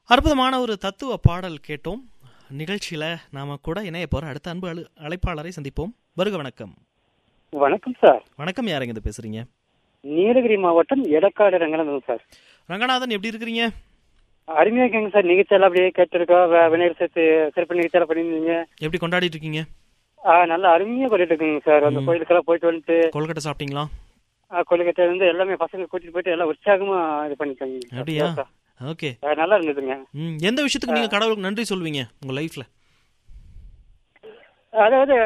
அற்புதமான ஒரு தத்துவ பாடல் கேட்டோம் நிகழ்ச்சியில நாம கூட இணைய போற அடுத்த அன்பு அழு- அழைப்பாளரை சந்திப்போம் வருக வணக்கம் வணக்கம் சார் வணக்கம் யாருங்க இது பேசுறீங்க நீலகிரி மாவட்டம் எடக்காடு ரங்கநாதன் சார் ரங்கநாதன் எப்படி இருக்கிறீங்க அருமையா இருக்கீங்க சார் நிகழ்ச்சியெல்லாம் அப்படியே கேட்டிருக்கோம் வே- விநாயகர் சேர்த்து சிறப்பு நிகழ்ச்சியெல்லாம் பண்ணியிருந்தீங்க எப்படி கொண்டாடிட்டு இருக்கீங்க ஆ, நல்லா அருமையா கொண்டுட்டு இருக்குங்க சார் அந்த கோயிலுக்கெல்லாம் போயிட்டு வந்துட்டு கொல்கட்டை சாப்பிட்டீங்களா ஆ, கொல்கட்டை இருந்து எல்லாமே பசங்க கூட்டிட்டு போயிட்டு எல்லாம் உற்சாகமா இது பண்ணிட்டாங்க அப்படியா ஓகே ஆ, நல்லா இருந்ததுங்க ம் எந்த விஷயத்துக்கு நீங்க கடவுளுக்கு நன்றி சொல்வீங்க உங்க லைஃப்ல அதாவது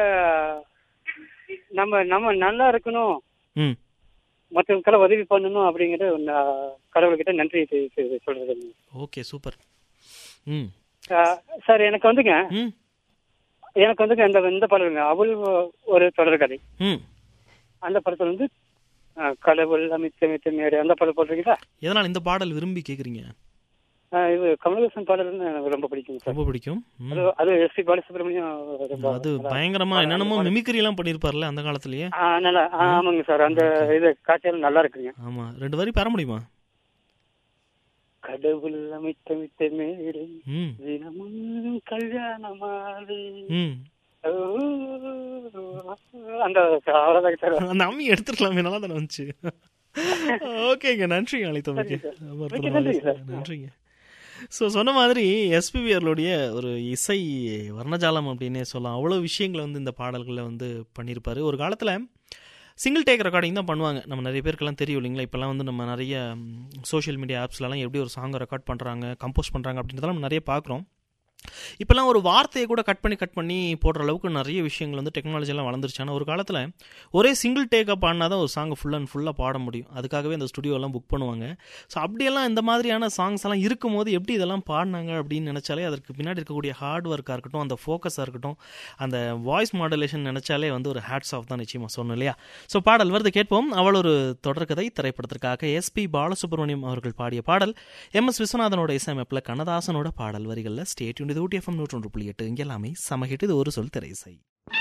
நம்ம நம்ம நல்லா இருக்கணும் ம் மற்றவங்களுக்கெல்லாம் உதவி பண்ணணும் அப்படிங்கிற நான் கடவுள்கிட்ட நன்றி தெ- தெ- சொல்றதுங்க ஓகே சூப்பர் ம் ஆ, சார் எனக்கு வந்துங்க ம் எனக்கு வந்துங்க இந்த இந்த படம்ங்க அவள் ஒரு தொடர் கதை ம் அந்த படத்துல வந்து ஆ, கடவுள் அமைத்த அமைத்த மேடு அந்த படம் போடுறீங்களா எதனால் இந்த பாடல் விரும்பி கேக்குறீங்க ஆ, இது கமலஹாசன் பாடல் வந்து எனக்கு ரொம்ப பிடிக்கும் சார் ரொம்ப பிடிக்கும் ம். அது அது எஸ் பி பாலசுப்ரமணியம் ரொம்ப அது பயங்கரமா என்னென்னமோ மிமிக்ரி எல்லாம் பண்ணிருப்பார்ல அந்த காலத்திலேயே ஆ, நல்லா ஆ, ஆமாங்க சார் அந்த இது காட்சியெல்லாம் நல்லா இருக்குங்க ஆமா ரெண்டு வரி பெற முடியுமா கடவுள் அமைத்த அமைத்த மேடு ம் தினமும் கல்யாணமாது ம் ஓ, அந்த அவ்வளவுதாங்க சார் அந்த அம்மி எடுத்துடலாமே நல்லா தானே வந்துச்சு ஓகேங்க நன்றிங்க அழைத்தமைக்கு மிக்க நன்றிங்க சார். நன்றிங்க ஸோ சொன்ன மாதிரி எஸ்பிபி அவர்களுடைய ஒரு இசை வர்ணஜாலம் அப்படின்னே சொல்லலாம் அவ்வளோ விஷயங்களை வந்து இந்த பாடல்களில் வந்து பண்ணியிருப்பாரு ஒரு காலத்தில் சிங்கிள் டேக் ரெக்கார்டிங் தான் பண்ணுவாங்க நம்ம நிறைய பேருக்கெல்லாம் தெரியும் இல்லைங்களா இப்போல்லாம் வந்து நம்ம நிறைய சோஷியல் மீடியா ஆப்ஸ்லலாம் எப்படி ஒரு சாங்கை ரெக்கார்ட் பண்ணுறாங்க கம்போஸ் பண்ணுறாங்க அப்படின்றதெல்லாம் நம்ம நிறைய பார்க்குறோம் இப்போல்லாம் ஒரு வார்த்தையை கூட கட் பண்ணி கட் பண்ணி போடுற அளவுக்கு நிறைய விஷயங்கள் வந்து டெக்னாலஜி எல்லாம் வளர்ந்துருச்சு ஆனால் ஒரு காலத்தில் ஒரே சிங்கிள் டேக்காக பாடினா தான் ஒரு சாங்கை ஃபுல் அண்ட் ஃபுல்லாக பாட முடியும் அதுக்காகவே இந்த ஸ்டுடியோலாம் புக் பண்ணுவாங்க ஸோ அப்படியெல்லாம் இந்த மாதிரியான சாங்ஸ் எல்லாம் இருக்கும்போது எப்படி இதெல்லாம் பாடினாங்க அப்படின்னு நினச்சாலே அதற்கு பின்னாடி இருக்கக்கூடிய ஹார்ட் ஒர்க்காக இருக்கட்டும் அந்த ஃபோக்கஸாக இருக்கட்டும் அந்த வாய்ஸ் மாடுலேஷன் நினச்சாலே வந்து ஒரு ஹேட்ஸ் ஆஃப் தான் நிச்சயமாக சொன்னோம் இல்லையா ஸோ பாடல் வருது கேட்போம் அவள் ஒரு தொடர்கதை திரைப்படத்திற்காக எஸ்பி பாலசுப்ரமணியம் அவர்கள் பாடிய பாடல் எம் எஸ் விஸ்வநாதனோட இசையமைப்பில் கண்ணதாசனோட பாடல் வரிகளில் ஸ்டேட் இது ஊட்டி எஃப்எம் நூற்றொன்று புள்ளி எட்டு இங்கே எல்லாமே சமஹிட் இது ஒரு சொல் திரை இசை